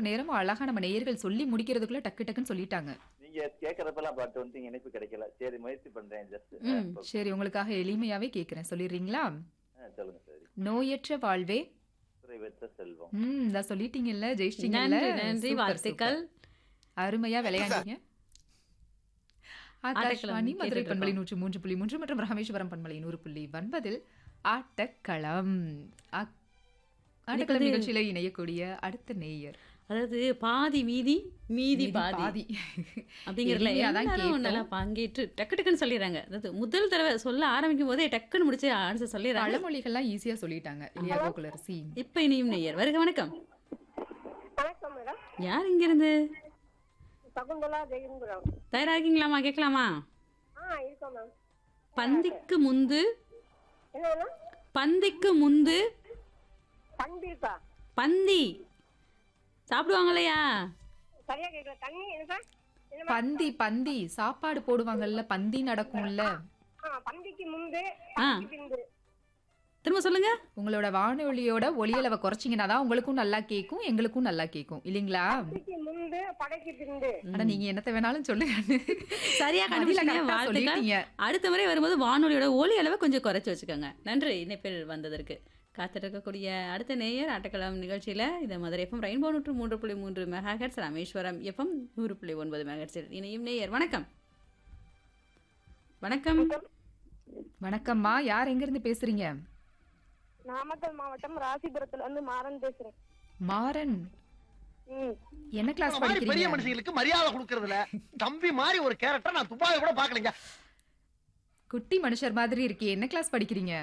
நேரமும் அழகா நம்ம நேயர்கள் சொல்லி முடிக்கிறதுக்குள்ள டக்கு டக்குன்னு சொல்லிட்டாங்க நீங்க கேக்குறப்பெல்லாம் பாட்டு வந்து இணைப்பு கிடைக்கல சரி முயற்சி பண்றேன் ஜஸ்ட் ம். சரி உங்களுக்காக எளிமையாவே கேக்குறேன் சொல்லிடுறீங்களா சொல்லுங்க சரி நோயற்ற வாழ்வே குறைவற்ற செல்வம் ம் இதான் சொல்லிட்டீங்கல்ல ஜெயிச்சிட்டீங்கல்ல நன்றி நன்றி சூப்பர், வாழ்த்துக்கள் சூப்பர். அருமையா விளையாண்டீங்க ஆகாஷ்வாணி ஆட்டக்களம் மதுரை கேட்டுட்டு பண்பலை இருக்கோம். நூற்று மூன்று புள்ளி மூன்று மற்றும் ராமேஸ்வரம் பண்பலை நூறு புள்ளி ஒன்பதில் ஆட்டக்களம் ஆ- ஆட்டக்களம் வந்து- நிகழ்ச்சியில இணையக்கூடிய அடுத்த நேயர் அதாவது பாதி மீதி மீதி மீதி பாதி அப்படிங்கிறதுல எளிமையா தான் எல்லாரும் கேட்டோம். நல்லா பங்கேற்று டக்கு டக்குன்னு சொல்லிடுறாங்க அதாவது முதல் தடவை சொல்ல ஆரம்பிக்கும் போதே டக்குன்னு முடிச்சு ஆன்சர் சொல்லிடுறாங்க பழமொழிகள்லாம் ஈஸியா சொல்லிட்டாங்க இல்லையா கோகுலரசி இப்ப இனியும் நேயர் வருக வணக்கம் வணக்கம் மேடம் யார் இங்கிருந்து சகுந்தலா ஜெயங்குரம் தயாரா இருக்கீங்களாமா கேட்கலாமா ஆ இருக்கோம் மேம் பந்திக்கு முந்து என்ன வேணும் பந்திக்கு முந்து பண்டிருக்கா பந்தி சாப்பிடுவாங்களையா சரியா கேட்கல தண்ணி என்ன என்ன பந்தி பந்தி சாப்பாடு போடுவாங்கல்ல பந்தி நடக்கும்ல ஆ பந்திக்கு முந்து ஆ. பந்திக்கு பின்பு திரும்ப சொல்லுங்க உங்களோட வானொலியோட ஒளியளவை குறைச்சிங்கன்னா தான் உங்களுக்கும் நல்லா கேட்கும் எங்களுக்கும் நல்லா கேட்கும் இல்லைங்களா பந்திக்கு முந்து படைக்கு பின்பு ஆனா நீங்க என்னத்த வேணாலும் சொல்லுங்க சரியா பதில கண்டுபிடிச்சீங்க correct ஆ வாழ்த்துக்கள் சொல்லிட்டீங்க. அடுத்த முறை வரும்போது வானொலியோட ஒலி அளவை கொஞ்சம் குறைச்சு வச்சுக்கோங்க நன்றி இணைப்பில் வந்ததற்கு காத்திருக்கக்கூடிய அடுத்த நேயர் ஆட்டக்களம் நிகழ்ச்சியில இது மதுரை எஃப்எம் ரெயின்போ நூற்று மூன்று புள்ளி மூன்று மெகா ஹெட்ஸ் ராமேஸ்வரம் எஃப்எம் நூறு புள்ளி ஒன்பது மெகா ஹெட்ஸில் இணையும் நேயர் வணக்கம் வணக்கம் வணக்கம்மா யார் எங்க இருந்து பேசுறீங்க நாமக்கல் மாவட்டம் ராசிபுரத்துல இருந்து மாறன் பேசுறேன் மாறன் ம் என்ன கிளாஸ் உங்களை மாதிரி பெரிய படிக்கிறீங்க மனுஷங்களுக்கு மரியாதை கொடுக்கறதுல தம்பி மாதிரி ஒரு கேரக்டர் நான் துப்பாக்கி கூட பாக்கலங்க குட்டி மனுஷர் மாதிரி இருக்கே என்ன கிளாஸ் படிக்கிறீங்க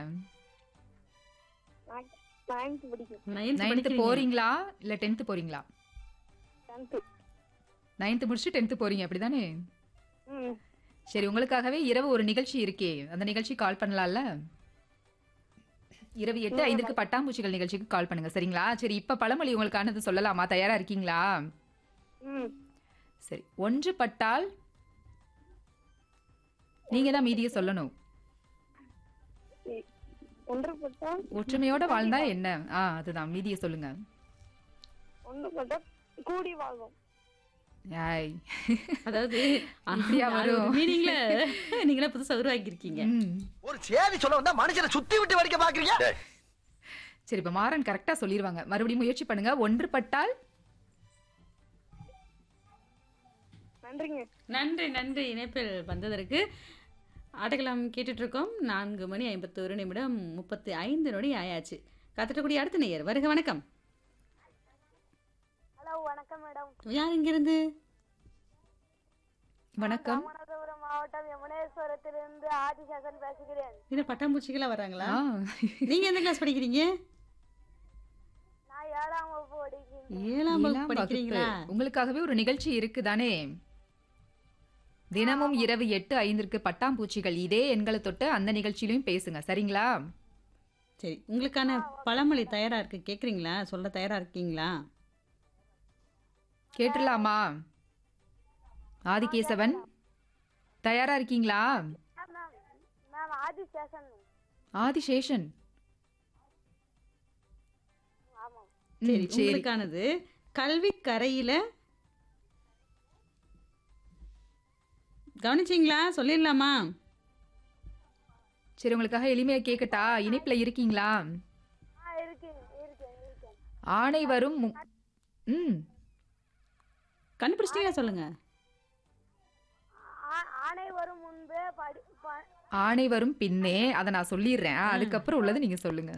நைன்த் படிக்கும் நைன்த் நைன்த் படிக்கிறீங்க. போறீங்களா இல்ல டென்த் போறீங்களா டென்த் நைன்த் முடிச்சுட்டு டென்த் போறீங்க அப்படிதானே ம் சரி உங்களுக்காகவே இரவு ஒரு நிகழ்ச்சி இருக்கே அந்த நிகழ்ச்சி கால் பண்ணலாம்ல இரவு எட்டு ஐந்துக்கு பட்டாம்பூச்சிகள் நிகழ்ச்சிக்கு கால் பண்ணுங்க சரிங்களா சரி இப்ப பழமொழி உங்களுக்கானது சொல்லலாமா தயாரா இருக்கீங்களா ம் சரி ஒன்று பட்டால் நீங்க தான் மீதியை சொல்லணும் இ- ஒன்றுபட்டா ஒற்றுமையோட வாழ்ந்தா என்ன ஆ அதுதான் மீதியை சொல்லுங்க ஒன்றுபட்டா கூடி வாழ்வோம் ஆய் அதாவது இப்படியா வரும்? மீனிங்ல நீங்களே புதுசா உருவாக்கி இருக்கீங்க ம். ஒரு சேதி சொல்ல வந்தா மனுஷனை சுத்தி விட்டு வடிக்க பாக்குறீங்க சரி இப்ப மாறன் கரெக்டா சொல்லிருவாங்க மறுபடியும் முயற்சி பண்ணுங்க ஒன்று பட்டால் நன்றிங்க நன்றி நன்றி இணைப்பில் வந்ததற்கு ஆட்டக்கலாம் கேட்டுட்டு இருக்கோம் நான்கு மணி ஐம்பத்தோரு நிமிடம் முப்பத்தி ஐந்து நொடி ஆயாச்சு காத்துட்டக்கூடிய அடுத்த நேயர் வருக வணக்கம் ஹலோ வணக்கம் மேடம் யார் இங்கிருந்து வணக்கம் ராமநாதபுரம் மாவட்டம் யமுனேஸ்வரத்திலிருந்து ஆதிசேகன் பேசுகிறேன் இது பட்டாம்பூச்சிகளா வர்றாங்களா ஆ, நீங்க எந்த கிளாஸ் படிக்கிறீங்க நான் ஏழாம் வகுப்பு படிக்கிறேன் ஏழாம் வகுப்பு ஏழாம் படிக்கிறீங்களா வகுப்பு. உங்களுக்காகவே ஒரு நிகழ்ச்சி இருக்குதானே தினமும் இரவு எட்டு ஐந்திற்கு பட்டாம்பூச்சிகள் இதே எண்களை தொட்டு அந்த நிகழ்ச்சியிலையும் பேசுங்க சரிங்களா சரி உங்களுக்கான பழமொழி தயாரா இருக்கு கேக்குறீங்களா சொல்ல தயாரா இருக்கீங்களா கேட்டுடலாமா ஆதிகேசவன் தயாரா இருக்கீங்களா மேம் மேம் ஆதிசேஷன் ஆதிசேஷன் ஆமாம் ம், சரி சரி உங்களுக்கானது கல்வி கரையில கவனிச்சிங்களா சொல்லிடலாமா சரி உங்களுக்காக எளிமையா கேக்கட்டா இணைப்புல இருக்கீங்களா ஆ இருக்கேன் இருக்கேன் இருக்கேன் ஆணை வரும் மு- ம் கண்டுபிடிச்சிட்டீங்களா சொல்லுங்க ஆ- ஆணை வரும் முன்பே படி ப- ஆணை வரும் பின்னே அதை நான் சொல்லிடுறேன் ஆ, அதுக்கப்புறம் உள்ளது நீங்க சொல்லுங்க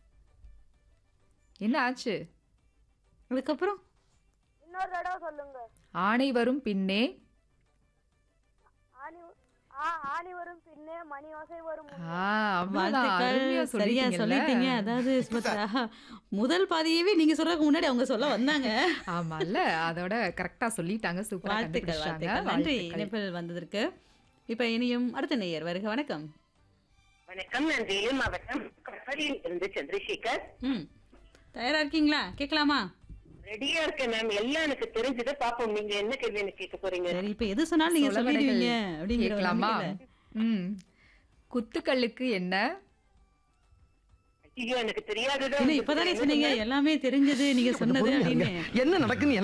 என்ன ஆச்சு அதுக்கப்புறம் இன்னொரு தடவை சொல்லுங்க ஆணை வரும் பின்னே ஆணி ஆ ஆணி வரும் பின்னே மணி ஓசை வரும் முன்னே. ஆ, அவ்வளவுதான். அருமையா வாழ்த்துக்கள் சரியா சொல்லிட்டீங்கல்ல? சொல்லிட்டீங்க அதாவது சுபத்ரா முதல் பாதியவே நீங்க சொல்றதுக்கு முன்னாடி அவங்க சொல்ல வந்தாங்க ஆமால்ல அதோட கரெக்டா சொல்லிட்டாங்க சூப்பரா வாழ்த்துக்கள் கண்டுபிடிச்சாங்க வாழ்த்துக்கள் நன்றி வாழ்த்துக்கள். இணைப்பில் வந்ததற்கு இப்ப இனியும் அடுத்த நேயர் வருக வணக்கம் வணக்கம் நான் வேலூர் மாவட்டம் கற்படியில் இருந்து சந்திரசேகர் ம் தயாரா இருக்கீங்களா கேட்கலாமா ரெடியா இருக்கேன் மேம் எல்லாம் எனக்கு தெரிஞ்சது பாப்போம் நீங்க என்ன கேள்வி எனக்கு கேட்க போறீங்க சரி இப்ப எது சொன்னாலும் நீங்க சொலவடைகள் சொல்லிடுவீங்க அப்படிங்கிற ஒரு கேட்கலாமா நம்பிக்கையில. ம் குத்துக்கல்லுக்கு என்ன ஐயோ எனக்கு தெரியாததான் இல்ல இப்பதானே சொன்னீங்க எல்லாமே தெரிஞ்சது நீங்க சொன்னது அப்படின்னு என்ன நடக்குன்னு